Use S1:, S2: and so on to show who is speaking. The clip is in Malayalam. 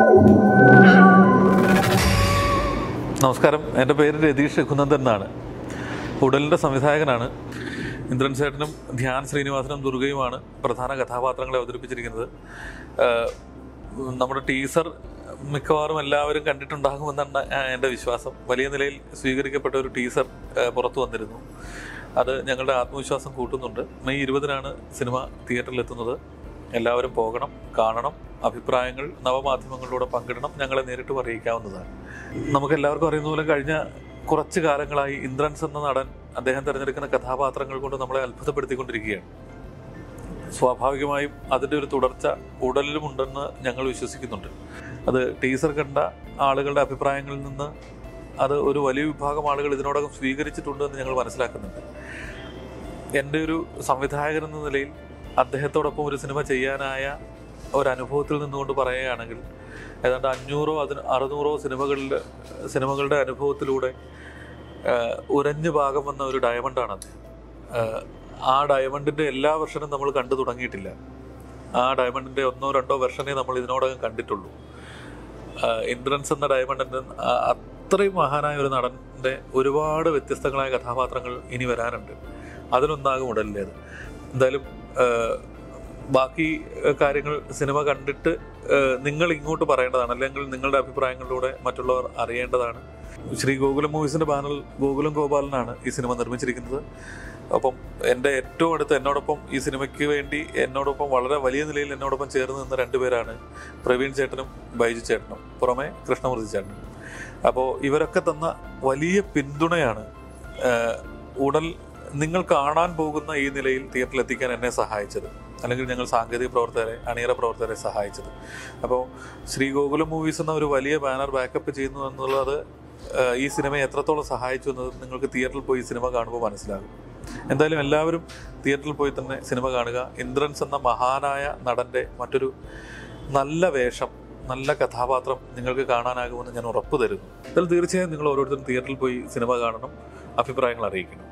S1: നമസ്കാരം എൻ്റെ പേര് രതീഷ് രഘുനന്ദൻ എന്നാണ് ഉടലിൻ്റെ സംവിധായകനാണ് ഇന്ദ്രൻ സേട്ടനും ധ്യാൻ ശ്രീനിവാസനും ദുർഗയുമാണ് പ്രധാന കഥാപാത്രങ്ങളെ അവതരിപ്പിച്ചിരിക്കുന്നത് ആഹ് നമ്മുടെ ടീസർ മിക്കവാറും എല്ലാവരും കണ്ടിട്ടുണ്ടാകുമെന്നാണ് എൻ്റെ വിശ്വാസം വലിയ നിലയിൽ സ്വീകരിക്കപ്പെട്ട ഒരു ടീസർ ആഹ് പുറത്തു വന്നിരുന്നു അത് ഞങ്ങളുടെ ആത്മവിശ്വാസം കൂട്ടുന്നുണ്ട് മെയ് ഇരുപതിനാണ് സിനിമ തിയേറ്ററിലെത്തുന്നത് എല്ലാവരും പോകണം കാണണം അഭിപ്രായങ്ങൾ നവമാധ്യമങ്ങളിലൂടെ പങ്കിടണം ഞങ്ങളെ നേരിട്ട് അറിയിക്കാവുന്നതാണ് നമുക്ക് എല്ലാവർക്കും അറിയുന്ന പോലെ കഴിഞ്ഞ കുറച്ച് കാലങ്ങളായി ഇന്ദ്രൻസ് എന്ന നടൻ അദ്ദേഹം തിരഞ്ഞെടുക്കുന്ന കഥാപാത്രങ്ങൾ കൊണ്ട് നമ്മളെ അത്ഭുതപ്പെടുത്തിക്കൊണ്ടിരിക്കുകയാണ് സ്വാഭാവികമായും അതിൻ്റെ ഒരു തുടർച്ച ഉടലിലുമുണ്ടെന്ന് ഞങ്ങൾ വിശ്വസിക്കുന്നുണ്ട് അത് ടീസർ കണ്ട ആളുകളുടെ അഭിപ്രായങ്ങളിൽ നിന്ന് അത് ഒരു വലിയ വിഭാഗം ആളുകൾ ഇതിനോടകം സ്വീകരിച്ചിട്ടുണ്ട് എന്ന് ഞങ്ങൾ മനസ്സിലാക്കുന്നുണ്ട് എൻ്റെ ഒരു സംവിധായകൻ എന്ന നിലയിൽ അദ്ദേഹത്തോടൊപ്പം ഒരു സിനിമ ചെയ്യാനായ ഒരു അനുഭവത്തിൽ നിന്നുകൊണ്ട് പറയുകയാണെങ്കിൽ ഏതാണ്ട് അഞ്ഞൂറോ അതിന് അറുന്നൂറോ സിനിമകളിൽ സിനിമകളുടെ അനുഭവത്തിലൂടെ ആഹ്, ഉരഞ്ഞു ഭാഗം വന്ന ഒരു ഡയമണ്ടാണ് അദ്ദേഹം ആഹ്, ആ ഡയമണ്ടിൻ്റെ എല്ലാ വെർഷനും നമ്മൾ കണ്ടു തുടങ്ങിയിട്ടില്ല ആ ഡയമണ്ടിൻ്റെ ഒന്നോ രണ്ടോ വെർഷനേ നമ്മൾ ഇതിനോടകം കണ്ടിട്ടുള്ളൂ ആഹ്, ഇന്ദ്രൻസ് എന്ന ഡയമണ്ടിൻ്റെ അത്രയും മഹാനായ ഒരു നടൻ്റെ ഒരുപാട് വ്യത്യസ്തങ്ങളായ കഥാപാത്രങ്ങൾ ഇനി വരാനുണ്ട് അതിലൊന്നാകും ഉടലിലേത് എന്തായാലും ആഹ്, ബാക്കി ആഹ്, കാര്യങ്ങൾ സിനിമ കണ്ടിട്ട് ആഹ്, നിങ്ങൾ ഇങ്ങോട്ട് പറയേണ്ടതാണ് അല്ലെങ്കിൽ നിങ്ങളുടെ അഭിപ്രായങ്ങളിലൂടെ മറ്റുള്ളവർ അറിയേണ്ടതാണ് ശ്രീ ഗോകുലം മൂവീസിന്റെ ബാനറിൽ ഗോകുലം ഗോപാലനാണ് ഈ സിനിമ നിർമ്മിച്ചിരിക്കുന്നത് അപ്പം എൻ്റെ ഏറ്റവും അടുത്ത് എന്നോടൊപ്പം ഈ സിനിമയ്ക്ക് വേണ്ടി എന്നോടൊപ്പം വളരെ വലിയ നിലയിൽ എന്നോടൊപ്പം ചേർന്ന് നിന്ന രണ്ടുപേരാണ് പ്രവീൺ ചേട്ടനും ബൈജു ചേട്ടനും പുറമെ കൃഷ്ണമൂർത്തി ചേട്ടനും അപ്പോൾ ഇവരൊക്കെ തന്ന വലിയ പിന്തുണയാണ് ആഹ്, ഉടൽ നിങ്ങൾ കാണാൻ പോകുന്ന ഈ നിലയിൽ തിയേറ്ററിൽ എത്തിക്കാൻ എന്നെ സഹായിച്ചത് അല്ലെങ്കിൽ ഞങ്ങൾ സാങ്കേതിക പ്രവർത്തകരെ അണിയറ പ്രവർത്തകരെ സഹായിച്ചത് അപ്പോൾ ശ്രീ ഗോകുലം മൂവീസ് എന്ന ഒരു വലിയ ബാനർ ബാക്കപ്പ് ചെയ്യുന്നു എന്നുള്ളത് ആഹ്, ഈ സിനിമയെ എത്രത്തോളം സഹായിച്ചു എന്നത് നിങ്ങൾക്ക് തിയേറ്ററിൽ പോയി ഈ സിനിമ കാണുമ്പോൾ മനസ്സിലാകും എന്തായാലും എല്ലാവരും തിയേറ്ററിൽ പോയി തന്നെ സിനിമ കാണുക ഇന്ദ്രൻസ് എന്ന മഹാനായ നടൻ്റെ മറ്റൊരു നല്ല വേഷം നല്ല കഥാപാത്രം നിങ്ങൾക്ക് കാണാനാകുമെന്ന് ഞാൻ ഉറപ്പ് തരുന്നു അതിൽ തീർച്ചയായും നിങ്ങൾ ഓരോരുത്തരും തിയേറ്ററിൽ പോയി സിനിമ കാണണം അഭിപ്രായങ്ങൾ അറിയിക്കണം